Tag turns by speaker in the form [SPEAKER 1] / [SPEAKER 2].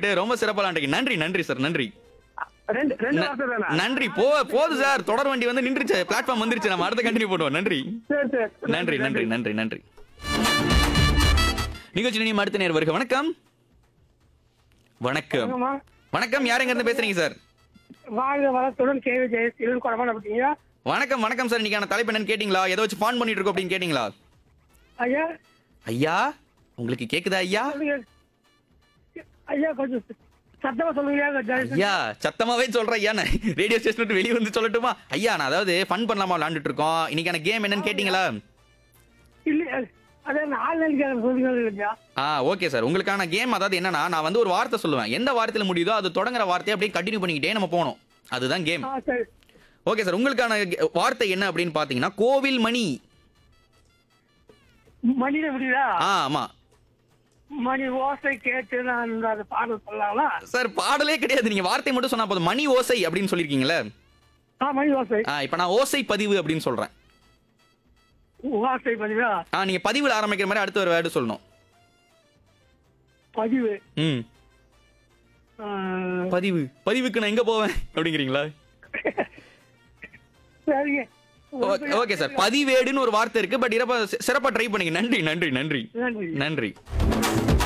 [SPEAKER 1] சொல்லிட்டு ரொம்ப சிறப்பா விளையாண்டீங்க நன்றி நன்றி சார் நன்றி
[SPEAKER 2] ரெண்டு ரெண்டு
[SPEAKER 1] ந-
[SPEAKER 2] வார்த்தை தானே
[SPEAKER 1] நன்றி போ போது சார் தொடர் வண்டி வந்து நின்றுச்சு பிளாட்ஃபார்ம் வந்துருச்சு நம்ம அடுத்த கண்டினியூ பண்ணுவோம் நன்றி
[SPEAKER 2] சரி சரி
[SPEAKER 1] நன்றி நன்றி நன்றி நன்றி நிகழ்ச்சி நினைவு அடுத்த நேர் வருக வணக்கம் வணக்கம்
[SPEAKER 2] வணக்கம்மா.
[SPEAKER 1] வணக்கம் யார் எங்க இருந்து பேசுறீங்க சார்
[SPEAKER 2] வாழ்க வளத்துடன் கேவி ஜெயசீலன் குழம்பு அப்படிங்க
[SPEAKER 1] வணக்கம் வணக்கம் சார் இன்னைக்கான தலைப்பு என்னன்னு கேட்டீங்களா ஏதோ வச்சு ஃபான் பண்ணிட்டு இருக்கோம் அப்படின்னு கேட்டீங்களா
[SPEAKER 2] ஐயா
[SPEAKER 1] ஐயா உங்களுக்கு கேக்குதா ஐயா
[SPEAKER 2] சொல்லுங்க ஐயா கொஞ்சம் சத்தமா சொல்லுங்க ஜெயசீலன்
[SPEAKER 1] ஐயா சத்தமாவே சொல்றேன் ஐயா நான் ரேடியோ ஸ்டேஷன் விட்டு வெளியே வந்து சொல்லட்டுமா ஐயா நான் அதாவது ஃபன் பண்ணலாமா விளாண்டுட்டு இருக்கோம் இன்னைக்கான கேம் என்னன்னு கேட்டீங்களா
[SPEAKER 2] இல்ல அதே நாலு நாளைக்கு சொல்லுங்க இல்லையா
[SPEAKER 1] ஆ ஓகே சார் உங்களுக்கான கேம் அதாவது என்னன்னா நான் வந்து ஒரு வார்த்தை சொல்லுவேன் எந்த வார்த்தையில முடியுதோ அது தொடங்குற வார்த்தையை அப்படியே கண்டினியூ பண்ணிக்கிட்டே நம்ம போகணும் அதுதான் கேம்
[SPEAKER 2] ஆ சரி
[SPEAKER 1] ஓகே சார் உங்களுக்கான கே- வார்த்தை என்ன அப்படின்னு பாத்தீங்கன்னா கோவில் மணி
[SPEAKER 2] மணியில முடியுதா
[SPEAKER 1] ஆ ஆமா
[SPEAKER 2] மணி ஓசை கேட்டு நான் இந்த அந்த பாடல் சொல்லலாங்களா
[SPEAKER 1] சார் பாடலே கிடையாது நீங்க வார்த்தை மட்டும் சொன்னா போதும் மணி ஓசை அப்படின்னு சொல்லிருக்கீங்களே
[SPEAKER 2] ஆ மணி ஓசை
[SPEAKER 1] ஆ இப்போ நான் ஓசை பதிவு அப்படின்னு சொல்றேன்
[SPEAKER 2] ஓசை பதிவா
[SPEAKER 1] ஆ நீங்க பதிவுல ஆரம்பிக்கிற மாதிரி அடுத்த ஒரு வேர்டு சொல்லணும்
[SPEAKER 2] பதிவு
[SPEAKER 1] ம்
[SPEAKER 2] ஆ,
[SPEAKER 1] பதிவு பதிவுக்கு நான் எங்க போவேன் அப்படிங்கிறீங்களா
[SPEAKER 2] சரிங்க
[SPEAKER 1] ஓகே சார் பதிவேடுன்னு ஒரு வார்த்தை இருக்கு பட் சிறப்பா ட்ரை பண்ணீங்க நன்றி நன்றி நன்றி
[SPEAKER 2] நன்றி
[SPEAKER 1] நன்றி